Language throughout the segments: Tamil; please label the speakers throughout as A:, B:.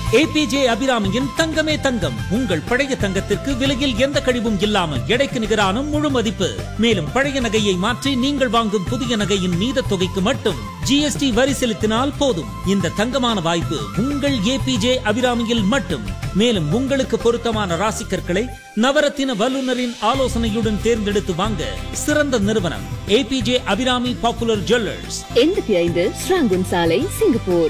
A: ஏபிஜே அபிராமியின் தங்கமே தங்கம் உங்கள் பழைய தங்கத்திற்கு விலையில் எந்த கழிவும் இல்லாமல் எடைக்கு நிகரான முழு மதிப்பு மேலும் பழைய நகையை மாற்றி நீங்கள் வாங்கும் புதிய நகையின் மீத தொகைக்கு மட்டும் ஜிஎஸ்டி வரி செலுத்தினால் போதும் இந்த தங்கமான வாய்ப்பு உங்கள் ஏபிஜே அபிராமியில் மட்டும் மேலும் உங்களுக்கு பொருத்தமான ராசிக்கற்களை நவரத்தின வல்லுநரின் ஆலோசனையுடன் தேர்ந்தெடுத்து வாங்க சிறந்த நிறுவனம் ஏபிஜே அபிராமி பாப்புலர் ஜுவல்லர்ஸ்
B: எண்பத்தி ஐந்து ஸ்ராங்குன் சாலை Singapore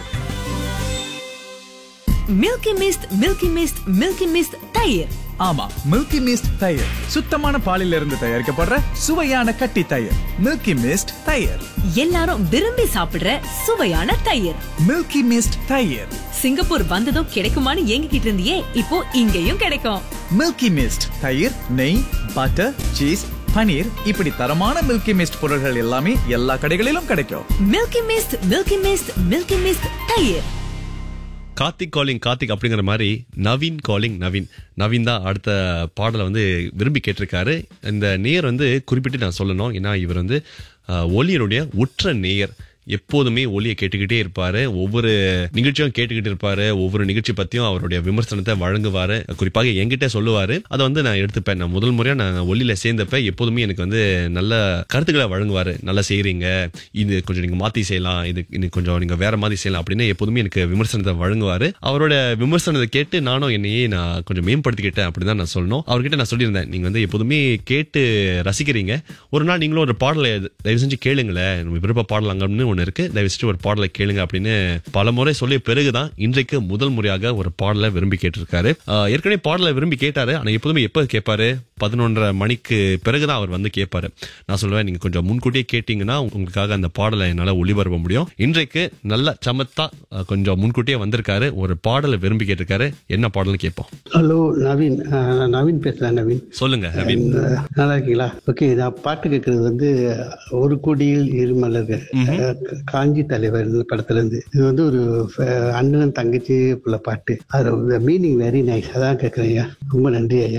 C: Milky Mist Milky Mist Milky Mist தயிர்
D: ஆமா மில்கி மிஸ்ட் தயிர் சுத்தமான பாலில் இருந்து தயாரிக்கப்படுற சுவையான கட்டி தயிர் மில்கி மிஸ்ட் தயிர்
C: எல்லாரும் விரும்பி சாப்பிடுற சுவையான தயிர்
D: மில்கி மிஸ்ட் தயிர்
C: சிங்கப்பூர் வந்ததும் கிடைக்குமான்னு ஏங்கிக்கிட்டு இருந்தியே இப்போ இங்கேயும் கிடைக்கும்
D: மில்கி மிஸ்ட் தயிர் நெய் பட்டர் சீஸ் பனீர் இப்படி தரமான மில்கி மிஸ்ட் பொருட்கள் எல்லாமே எல்லா கடைகளிலும் கிடைக்கும்
C: Milky Mist Milky Mist Milky Mist தயிர்
E: கார்த்திக் காலிங் கார்த்திக் அப்படிங்கிற மாதிரி நவீன் காலிங் நவீன் நவீன் தான் அடுத்த பாடலை வந்து விரும்பி கேட்டிருக்காரு இந்த நேயர் வந்து குறிப்பிட்டு நான் சொல்லணும் ஏன்னா இவர் வந்து அஹ், ஒலியனுடைய உற்ற நேயர் எப்போதுமே ஒலியை கேட்டுக்கிட்டே இருப்பாரு ஒவ்வொரு நிகழ்ச்சியும் கேட்டுக்கிட்டு இருப்பாரு ஒவ்வொரு நிகழ்ச்சி பத்தியும் அவருடைய விமர்சனத்தை வழங்குவாரு குறிப்பாக என்கிட்ட சொல்லுவாரு அதை வந்து நான் எடுத்துப்பேன் நான் முதல் முறையா நான் ஒலியில சேர்ந்தப்ப எப்போதுமே எனக்கு வந்து நல்ல கருத்துக்களை வழங்குவாரு நல்லா செய்றீங்க இது கொஞ்சம் நீங்க மாத்தி செய்யலாம் இது இன்னும் கொஞ்சம் நீங்க வேற மாதிரி செய்யலாம் அப்படின்னு எப்போதுமே எனக்கு விமர்சனத்தை வழங்குவாரு அவரோட விமர்சனத்தை கேட்டு நானும் என்னையே நான் கொஞ்சம் மேம்படுத்திக்கிட்டேன் அப்படின்னு நான் சொல்லணும் அவர்கிட்ட நான் சொல்லியிருந்தேன் நீங்க வந்து எப்போதுமே கேட்டு ரசிக்கிறீங்க ஒரு நாள் நீங்களும் ஒரு பாடலை தயவு செஞ்சு கேளுங்களேன் நம்ம விருப்ப பாடலாங்கன்னு ஒன்று இருக்கு தயவு செஞ்சு ஒரு பாடலை கேளுங்க அப்படின்னு பல முறை சொல்லிய பிறகுதான் இன்றைக்கு முதல் முறையாக ஒரு பாடலை விரும்பி கேட்டிருக்காரு ஆஹ் ஏற்கனவே பாடலை விரும்பி கேட்டாரு ஆனா எப்போதுமே எப்போ கேட்பாரு பதினொன்றரை மணிக்கு பிறகுதான் அவர் வந்து கேட்பாரு நான் சொல்லுவேன் நீங்க கொஞ்சம் முன்கூட்டியே கேட்டீங்கன்னா உங்களுக்காக அந்த பாடலை என்னால ஒளிபரப்ப முடியும் இன்றைக்கு நல்ல சமத்தா ஆஹ் கொஞ்சம் முன்கூட்டியே வந்திருக்காரு ஒரு பாடலை விரும்பி கேட்டிருக்காரு என்ன பாடல்னு கேட்போம்
F: ஹலோ நவீன் அஹ், நான் நவீன் பேசுறேன் நவீன்
E: சொல்லுங்க நவீன்
F: அஹ், நல்லா இருக்கீங்களா ஓகே நான் பாட்டு கேட்கறது வந்து ஒரு கோடியில் இருமலர்கள் அஹ், காஞ்சி தலைவர் இந்த படத்துல இருந்து இது வந்து ஒரு அஹ், அண்ணன் தங்கச்சி உள்ள பாட்டு அது மீனிங் வெரி நைஸ் அதான் கேட்கறேன் ஐயா ரொம்ப நன்றி ஐயா